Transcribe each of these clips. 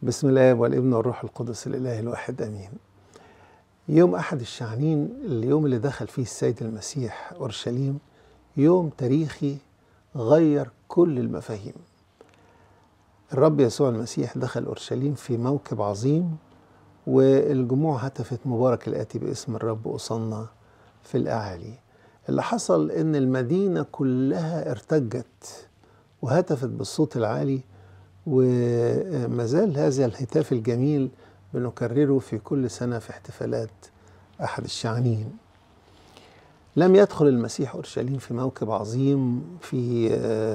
بسم الله والابن والروح القدس الإله الواحد أمين يوم أحد الشعنين اليوم اللي دخل فيه السيد المسيح أورشليم يوم تاريخي غير كل المفاهيم الرب يسوع المسيح دخل أورشليم في موكب عظيم والجموع هتفت مبارك الآتي باسم الرب وصلنا في الأعالي اللي حصل إن المدينة كلها ارتجت وهتفت بالصوت العالي وما زال هذا الهتاف الجميل بنكرره في كل سنة في احتفالات أحد الشعنين لم يدخل المسيح أورشليم في موكب عظيم في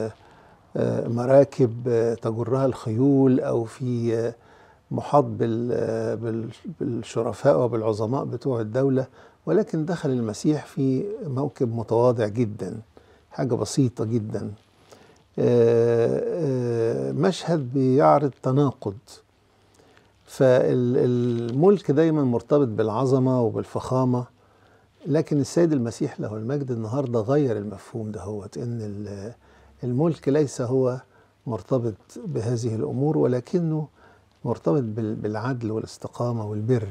مراكب تجرها الخيول أو في محاط بالشرفاء وبالعظماء بتوع الدولة ولكن دخل المسيح في موكب متواضع جدا حاجة بسيطة جدا مشهد بيعرض تناقض فالملك دايما مرتبط بالعظمة وبالفخامة لكن السيد المسيح له المجد النهاردة غير المفهوم دهوت ان الملك ليس هو مرتبط بهذه الأمور ولكنه مرتبط بالعدل والاستقامة والبر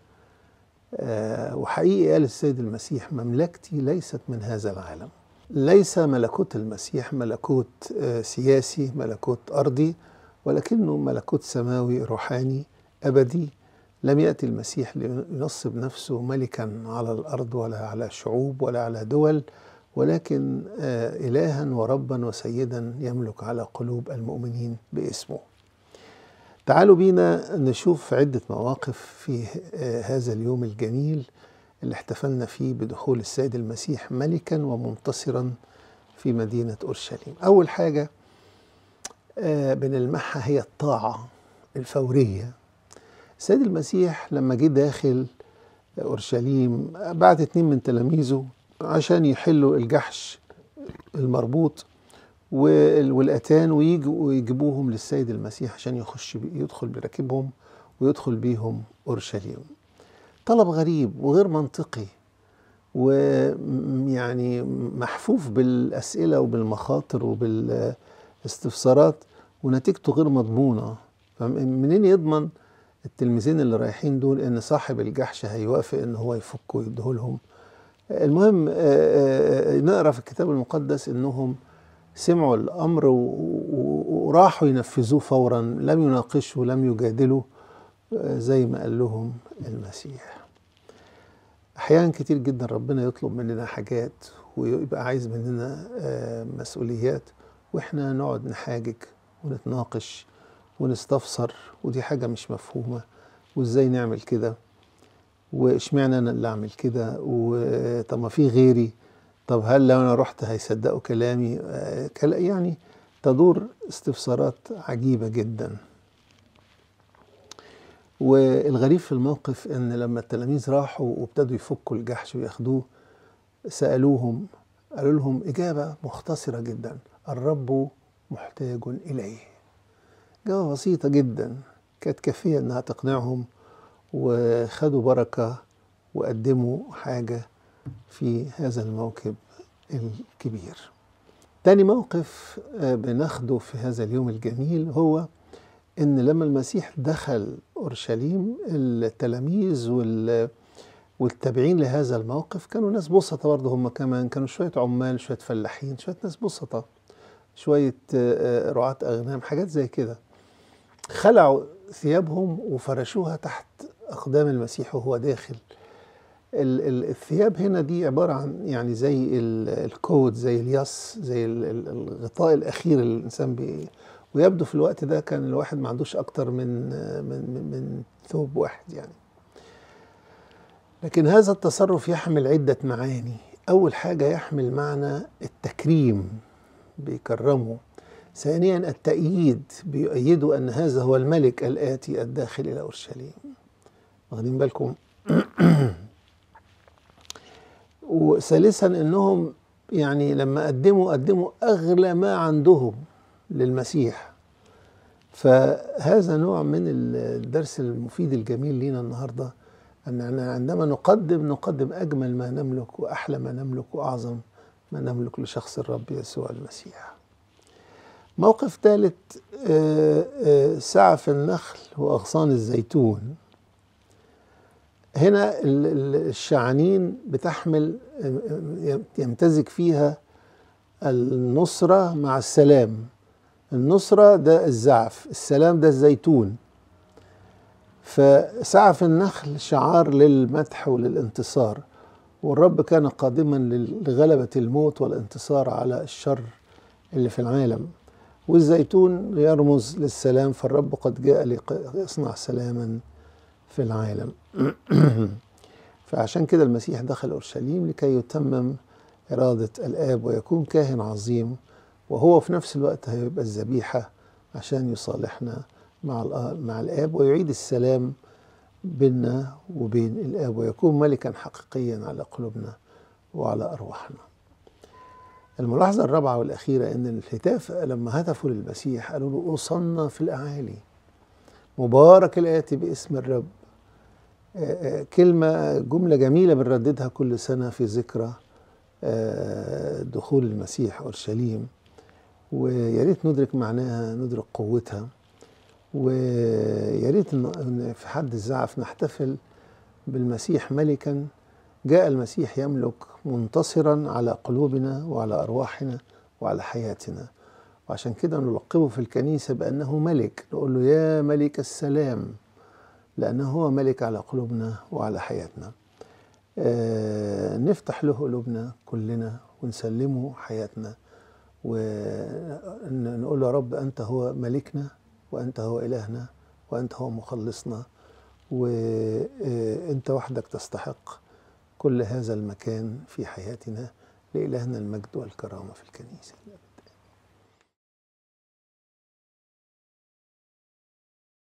وحقيقي قال السيد المسيح مملكتي ليست من هذا العالم ليس ملكوت المسيح ملكوت سياسي ملكوت أرضي ولكنه ملكوت سماوي روحاني أبدي لم يأتي المسيح لينصب نفسه ملكا على الأرض ولا على شعوب ولا على دول ولكن إلها وربا وسيدا يملك على قلوب المؤمنين باسمه تعالوا بينا نشوف عدة مواقف في هذا اليوم الجميل اللي احتفلنا فيه بدخول السيد المسيح ملكا ومنتصرا في مدينة أورشليم أول حاجة بنلمحها هي الطاعة الفورية السيد المسيح لما جه داخل أورشليم بعت اتنين من تلاميذه عشان يحلوا الجحش المربوط والأتان ويجوا ويجيبوهم للسيد المسيح عشان يخش يدخل براكبهم ويدخل بيهم أورشليم طلب غريب وغير منطقي ويعني محفوف بالأسئلة وبالمخاطر وبالاستفسارات ونتيجته غير مضمونة منين يضمن التلميذين اللي رايحين دول ان صاحب الجحش هيوافق ان هو يفك ويديهولهم المهم نقرا في الكتاب المقدس انهم سمعوا الامر وراحوا ينفذوه فورا لم يناقشوا لم يجادلوا زي ما قال لهم المسيح احيانا كتير جدا ربنا يطلب مننا حاجات ويبقى عايز مننا مسؤوليات واحنا نقعد نحاجج ونتناقش ونستفسر ودي حاجه مش مفهومه وازاي نعمل كده واشمعنى انا اللي اعمل كده وطب ما في غيري طب هل لو انا رحت هيصدقوا كلامي يعني تدور استفسارات عجيبه جدا والغريب في الموقف ان لما التلاميذ راحوا وابتدوا يفكوا الجحش وياخدوه سالوهم قالوا لهم اجابه مختصره جدا الرب محتاج اليه اجابه بسيطه جدا كانت كافيه انها تقنعهم وخدوا بركه وقدموا حاجه في هذا الموكب الكبير تاني موقف بناخده في هذا اليوم الجميل هو ان لما المسيح دخل اورشليم التلاميذ وال والتابعين لهذا الموقف كانوا ناس بسطة برضه هم كمان كانوا شوية عمال شوية فلاحين شوية ناس بسطة شوية رعاة أغنام حاجات زي كده خلعوا ثيابهم وفرشوها تحت أقدام المسيح وهو داخل الثياب هنا دي عبارة عن يعني زي الكود زي الياس زي الغطاء الأخير اللي الإنسان بي ويبدو في الوقت ده كان الواحد ما عندوش أكتر من من من ثوب واحد يعني لكن هذا التصرف يحمل عدة معاني أول حاجة يحمل معنى التكريم بيكرمه ثانيا التأييد بيؤيدوا أن هذا هو الملك الآتي الداخل إلى أورشليم واخدين بالكم وثالثا انهم يعني لما قدموا قدموا اغلى ما عندهم للمسيح فهذا نوع من الدرس المفيد الجميل لينا النهارده اننا عندما نقدم نقدم اجمل ما نملك واحلى ما نملك واعظم ما نملك لشخص الرب يسوع المسيح موقف ثالث آه، آه، سعف النخل وأغصان الزيتون هنا ال- ال- الشعانين بتحمل آه، يمتزج فيها النصرة مع السلام النصرة ده الزعف السلام ده الزيتون فسعف النخل شعار للمدح وللانتصار والرب كان قادما لل- لغلبة الموت والانتصار على الشر اللي في العالم والزيتون يرمز للسلام فالرب قد جاء ليصنع سلاما في العالم فعشان كده المسيح دخل اورشليم لكي يتمم اراده الاب ويكون كاهن عظيم وهو في نفس الوقت هيبقى الذبيحه عشان يصالحنا مع الآ- مع الاب ويعيد السلام بيننا وبين الاب ويكون ملكا حقيقيا على قلوبنا وعلى ارواحنا. الملاحظه الرابعه والاخيره ان الهتاف لما هتفوا للمسيح قالوا له اوصلنا في الاعالي مبارك الاتي باسم الرب آه، آه، كلمة جملة جميلة بنرددها كل سنة في ذكرى آه، دخول المسيح أورشليم ويا ريت ندرك معناها ندرك قوتها ويا ريت إن إن في حد الزعف نحتفل بالمسيح ملكا جاء المسيح يملك منتصرا على قلوبنا وعلى أرواحنا وعلى حياتنا وعشان كده نلقبه في الكنيسة بأنه ملك نقول له يا ملك السلام لأنه هو ملك على قلوبنا وعلى حياتنا آه، نفتح له قلوبنا كلنا ونسلمه حياتنا ونقول له يا رب أنت هو ملكنا وأنت هو إلهنا وأنت هو مخلصنا وأنت وحدك تستحق كل هذا المكان في حياتنا لإلهنا المجد والكرامة في الكنيسة